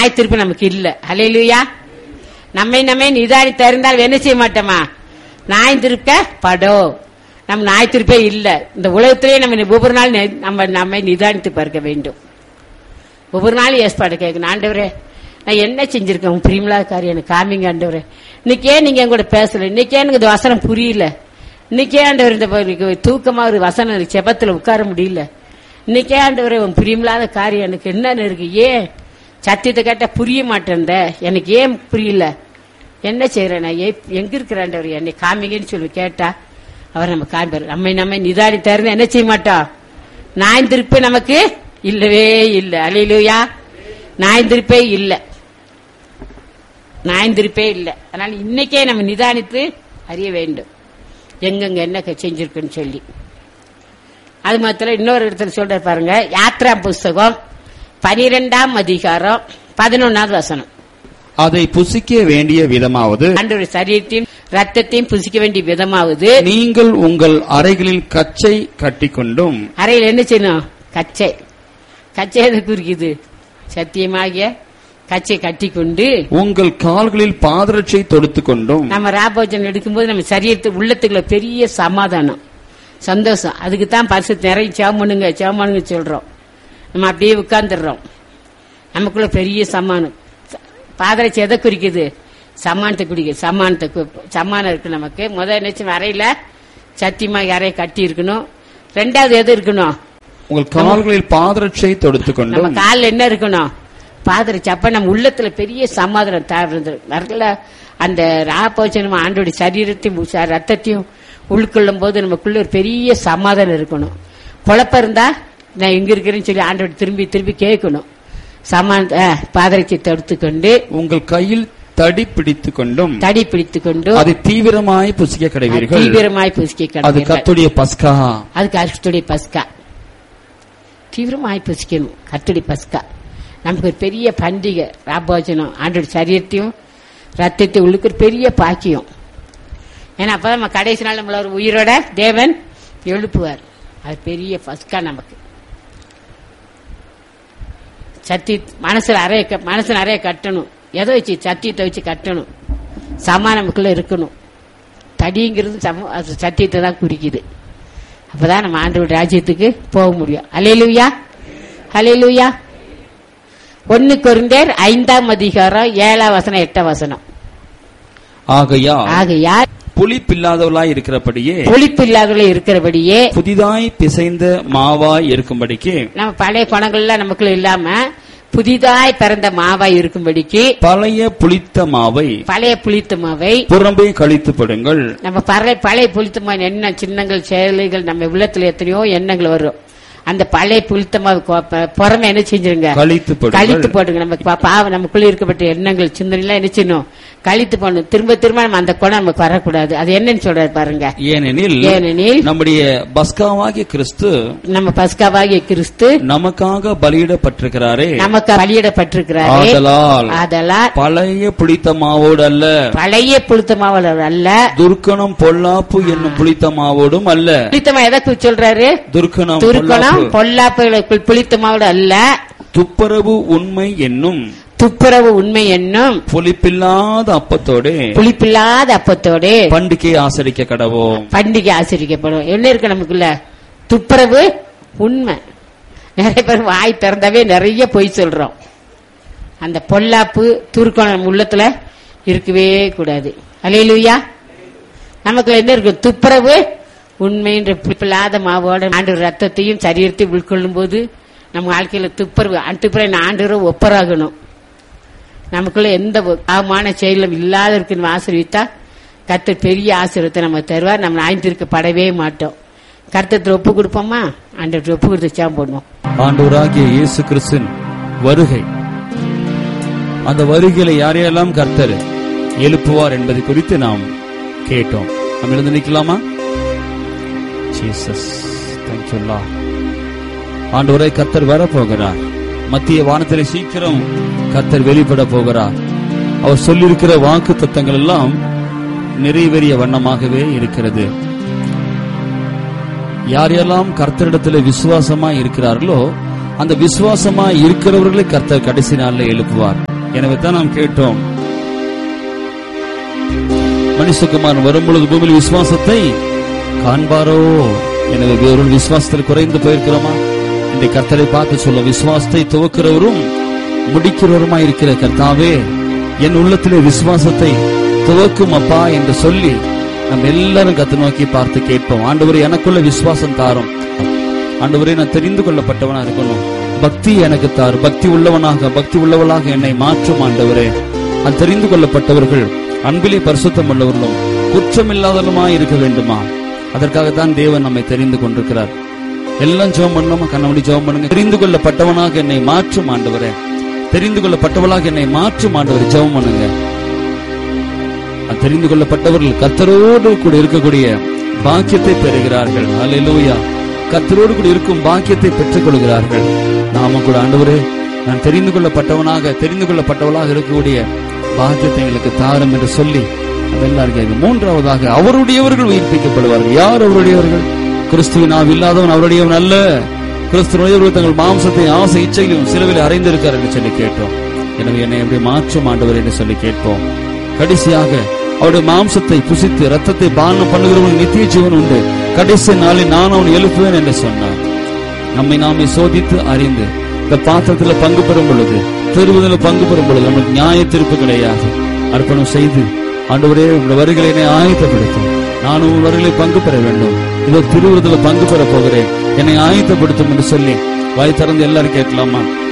நாய் திருப்பி நமக்கு இல்ல ஹalleluya நம்மை நம்மை நிதானித்து அறிந்தால் என்ன செய்ய மாட்டோமா நாய் திருக்க படோ நம்ம நாய் திருப்பே இல்ல இந்த உலகத்திலேயே நம்ம ஒவ்வொரு நாள் நெ- நம்ம நம்மை நிதானித்து பார்க்க வேண்டும் ஒவ்வொரு நாளும் ஏற்பாடு கேட்கணும் ஆண்டவரே நான் என்ன செஞ்சிருக்கேன் உன் பிரியமில்லாத காரியம் எனக்கு காமிங்க ஆண்டவரே இன்னைக்கே நீங்க என் கூட பேசல இன்னைக்கே எனக்கு இந்த வசனம் புரியல இன்னைக்கே ஆண்டவர் இந்த ப- தூக்கமா ஒரு வசனம் இருக்கு, செபத்துல உட்கார முடியல இன்னைக்கே ஆண்டவரே உன் பிரியமில்லாத காரியம் எனக்கு என்னன்னு இருக்கு ஏன் சத்தியத்தை கேட்டா புரிய மாட்டேன்த எனக்கு ஏன் புரியல என்ன செய்யறேன் நான் ஏ- எங்க இருக்கிற ஆண்டவர் என்னை காமிங்கன்னு சொல்லி கேட்டா அவர் நம்ம காண்பார் நம்மை நம்மை நிதானி தருந்த என்ன செய்ய மாட்டோம் நாய் திருப்பி நமக்கு இல்லவே இல்ல அலையிலுயா நாய் திருப்பே இல்ல நாய் திருப்பே இல்ல அதனால இன்னைக்கே நம்ம நிதானித்து அறிய வேண்டும் எங்கெங்க என்ன க- செஞ்சிருக்குன்னு சொல்லி அது மாத்திரம் இன்னொரு இடத்துல சொல்ற பாருங்க யாத்ரா புஸ்தகம் பனிரெண்டாம் அதிகாரம் பதினொன்னாவது வசனம் அதை புசிக்க வேண்டிய விதமாவது ஆண்டவர் சரீரத்தையும் ரத்தத்தையும் புசிக்க வேண்டிய விதமாவது நீங்கள் உங்கள் அறைகளில் கச்சை கட்டிக்கொண்டும் அறையில் என்ன செய்யணும் கச்சை கச்சை எதை குறிக்குது சத்தியமாகிய கச்சை கட்டிக்கொண்டு உங்கள் கால்களில் பாதரட்சை தொடுத்துக் கொண்டும் நம்ம ராபோஜனம் எடுக்கும்போது நம்ம சரீரத்து உள்ளத்துக்குள்ள பெரிய சமாதானம் சந்தோஷம் அதுக்கு தான் பரிசு நிறைய சேமனுங்க சேமனுங்க சொல்றோம் நம்ம அப்படியே உட்கார்ந்துடுறோம் நமக்குள்ள பெரிய சமானம் பாதரட்சி எதை குறிக்குது சமானத்தை குறிக்குது சமானத்தை கு- சமானம் இருக்கு நமக்கு முதல் நினைச்சு அறையில சத்தியமா அறையை கட்டி இருக்கணும் ரெண்டாவது எது இருக்கணும் உங்கள் கால்களில் பாதரட்சை தொடுத்துக் நம்ம கொண்டும் காலில் என்ன இருக்கணும் பாதரட்சி அப்ப நம்ம உள்ளத்துல பெரிய சமாதானம் தாழ்ந்து நல்ல அந்த ராப்போச்சனம் ஆண்டோடைய சரீரத்தையும் உ- ரத்தத்தையும் உள்கொள்ளும் போது நமக்குள்ள ஒரு பெரிய சமாதானம் இருக்கணும் குழப்பம் இருந்தா நான் எங்க இருக்கிறேன்னு சொல்லி ஆண்டோட திரும்பி திரும்பி கேட்கணும் சமான பாதரட்சி தடுத்துக்கொண்டு உங்கள் கையில் தடி பிடித்துக் கொண்டும் தடி பிடித்துக் கொண்டு அதை தீவிரமாய் புசிக்க கிடைவீர்கள் தீவிரமாய் புசிக்க அது கடவீர்கள். கத்துடைய பஸ்கா அதுக்கு அரிசித்துடைய பஸ்கா தீவிரமாய் புசிக்கணும் கத்துடி பஸ்கா நமக்கு ஒரு பெரிய பண்டிகை ராபோஜனம் ஆண்டோட சரீரத்தையும் ரத்தத்தை உள்ளுக்கு ஒரு பெரிய பாக்கியம் ஏன்னா அப்பதான் நம்ம கடைசி நாள் நம்மள ஒரு உயிரோட தேவன் எழுப்புவார் அது பெரிய பஸ்கா நமக்கு சத்தி மனசுல அறைய க- மனசு நிறைய கட்டணும் எதை வச்சு சத்தியத்தை வச்சு கட்டணும் சமா நமக்குள்ள இருக்கணும் தடிங்கிறது சம அது சத்தியத்தை தான் குறிக்குது அப்பதான் நம்ம ஆண்டவர் ராஜ்யத்துக்கு போக முடியும் அலையலுயா அலையலுயா ஒன்னு கொரிந்தேர் ஐந்தாம் அதிகாரம் ஏழாம் வசனம் எட்டாம் வசனம் ஆகையா ஆகையால் புளிப்பில்லாதவளாய் இருக்கிறபடியே புளிப்பில்லாதவர்கள இருக்கிறபடியே புதிதாய் பிசைந்த மாவாய் இருக்கும்படிக்கு நம்ம பழைய குணங்கள்லாம் நமக்குள்ள இல்லாம புதிதாய் பிறந்த மாவாய் இருக்கும்படிக்கு பழைய புளித்த மாவை பழைய புளித்த மாவை புறம்பே கழித்து படுங்கள் நம்ம பழைய பழைய புளித்தமா என்ன சின்னங்கள் செயல்கள் நம்ம உள்ளத்துல எத்தனையோ எண்ணங்கள் வரும் அந்த பழைய புளித்தமா புறமே என்ன செஞ்சிருங்க கழித்து கழித்து படுங்கள் போடுங்க நம்ம பா- பாவம் நமக்குள்ள இருக்கப்பட்ட எண்ணங்கள் சிந்தனை எல்லாம் என்ன செய்யணும் கழித்து போடணும் திரும்ப திரும்ப நம்ம அந்த குணம் நமக்கு வரக்கூடாது அது என்னன்னு சொல்றாரு பாருங்க ஏனெனில் ஏனெனில் நம்முடைய பஸ்காவாகிய கிறிஸ்து நம்ம பஸ்காவாகிய கிறிஸ்து நமக்காக பலியிடப்பட்டிருக்கிறாரே நமக்கு பலியிடப்பட்டிருக்கிறாரே ஆதலால் ஆதலால் பழைய புளித்த மாவோடு அல்ல பழைய புளித்தமாவளர் அல்ல துர்க்கணம் பொல்லாப்பு என்னும் புளித்த மாவோடும் அல்ல புளித்தமா எதை குறிச்சு சொல்றாரு துர்க்கணம் துருக்கணம் பொல்லாப்பு பொல்லாப்புகளுக்குள் புளித்தமாவோட அல்ல துப்புரவு உண்மை என்னும் துப்புரவு உண்மை என்னும் புளிப்பில்லாத அப்பத்தோடு புளிப்பில்லாத அப்பத்தோடு பண்டிகை ஆசரிக்க கடவோம் பண்டிகை ஆசிரிக்கப்படும் என்ன இருக்கு நமக்குள்ள துப்புரவு உண்மை நிறைய பேர் வாய் திறந்தாவே நிறைய பொய் சொல்றோம் அந்த பொல்லாப்பு துருக்கம் நம்ம உள்ளத்துல இருக்கவே கூடாது அலையிலுயா நமக்குள்ள என்ன இருக்கு துப்புரவு உண்மைன்ற புளிப்பில்லாத மாவோட ஆண்டு ரத்தத்தையும் சரீரத்தையும் உட்கொள்ளும் போது நம்ம வாழ்க்கையில துப்புரவு அந்த துப்புரவு ஆண்டு ஒப்பராகணும் நமக்குள்ள எந்த பாவமான செயலும் இல்லாத இருக்குன்னு ஆசிரியத்தா கர்த்தர் பெரிய ஆசீர்வாதத்தை நம்ம தருவார் நம்ம ஆய்ந்திருக்கப்படவே மாட்டோம் கர்த்தத்தில் ஒப்பு கொடுப்போமா ஆண்டவர் ஒப்பு கொடுத்து சாம் போடுவோம் ஆண்டவராகிய இயேசு கிறிஸ்தின் வருகை அந்த வருகையில யாரையெல்லாம் கர்த்தர் எழுப்புவார் என்பதை குறித்து நாம் கேட்டோம் நம்ம எழுந்து நிக்கலாமா ஜீசஸ் தேங்க்யூல்லா ஆண்டவரை கர்த்தர் வரப்போகிறார் மத்திய வானத்திலே சீக்கிரம் கர்த்தர் வெளிப்பட போகிறார் அவர் சொல்லியிருக்கிற வாக்கு தத்தங்கள் எல்லாம் நிறைவேறிய வண்ணமாகவே இருக்கிறது யாரெல்லாம் கர்த்தரிடத்தில் விசுவாசமா இருக்கிறார்களோ அந்த விசுவாசமா இருக்கிறவர்களை கர்த்தர் கடைசி நாள்ல எழுப்புவார் எனவே தான் நாம் கேட்டோம் மனுஷகுமாரன் வரும்பொழுது பூமியில் விசுவாசத்தை காண்பாரோ எனவே வேறொரு விசுவாசத்தில் குறைந்து போயிருக்கிறோமா இந்த கர்த்தரை பார்த்து சொல்ல விசுவாசத்தை துவக்கிறவரும் முடிக்கிறவருமா இருக்கிற கர்த்தாவே என் உள்ளத்திலே விசுவாசத்தை துவக்கும் அப்பா என்று சொல்லி நம்ம எல்லாரும் கத்து நோக்கி பார்த்து கேட்போம் ஆண்டவரே எனக்குள்ள விசுவாசம் தாரும் ஆண்டவரே நான் தெரிந்து கொள்ளப்பட்டவனா இருக்கணும் பக்தி எனக்கு தார் பக்தி உள்ளவனாக பக்தி உள்ளவளாக என்னை மாற்றும் ஆண்டவரே நான் தெரிந்து கொள்ளப்பட்டவர்கள் அன்பிலே பரிசுத்தம் உள்ளவர்களும் குற்றமில்லாதவருமாய் இருக்க வேண்டுமா அதற்காகத்தான் தேவன் நம்மை தெரிந்து கொண்டிருக்கிறார் எல்லாம் ஜெபம் பண்ணோமா கண்ணமணி ஜெபம் பண்ணுங்க தெரிந்து கொள்ளப்பட்டவனாக என்னை மாற்றும் ஆண்டவரே தெரிந்து கொள்ளப்பட்டவளாக என்னை மாற்றும் ஆண்டவரே ஜெபம் பண்ணுங்க தெரிந்து கொள்ளப்பட்டவர்கள் கத்தரோடு கூட இருக்கக்கூடிய பாக்கியத்தை பெறுகிறார்கள் அல்லேலூயா கத்தரோடு கூட இருக்கும் பாக்கியத்தை பெற்றுக் கொள்கிறார்கள் நாம கூட ஆண்டவரே நான் தெரிந்து கொள்ளப்பட்டவனாக தெரிந்து கொள்ளப்பட்டவளாக இருக்கக்கூடிய பாக்கியத்தை எங்களுக்கு தாரும் என்று சொல்லி அதெல்லாம் கேட்க மூன்றாவதாக அவருடையவர்கள் உயிர்ப்பிக்கப்படுவார்கள் யார் அவருடையவர்கள் கிறிஸ்துவின் ஆவி இல்லாதவன் அவருடையவன் அல்ல கிறிஸ்துவர்கள் தங்கள் மாம்சத்தை ஆசை இச்சைகளையும் சிலுவையில் அறைந்திருக்கார் என்று சொல்லி கேட்டோம் எனவே என்னை எப்படி மாற்றும் ஆண்டவர் என்று சொல்லி கேட்போம் கடைசியாக அவருடைய மாம்சத்தை புசித்து ரத்தத்தை பானம் பண்ணுகிறவன் நித்திய ஜீவன் உண்டு கடைசி நாளில் நான் அவன் எழுப்புவேன் என்று சொன்னார் நம்மை நாமே சோதித்து அறிந்து இந்த பாத்திரத்தில் பங்கு பெறும் பொழுது திருவுதல பங்கு பெறும் பொழுது நமக்கு நியாய தீர்ப்பு கிடையாது அர்ப்பணம் செய்து ஆண்டவரே உங்களுடைய வருகளை என்னை ஆயத்தப்படுத்தும் நான் உங்கள் வருகளை பங்கு பெற வேண்டும் இதோ திருவுருதல பங்கு பெற போகிறேன் என்னை ஆயத்தப்படுத்தும் என்று சொல்லி வாய் திறந்து எல்லாரும் கேட்கலாமா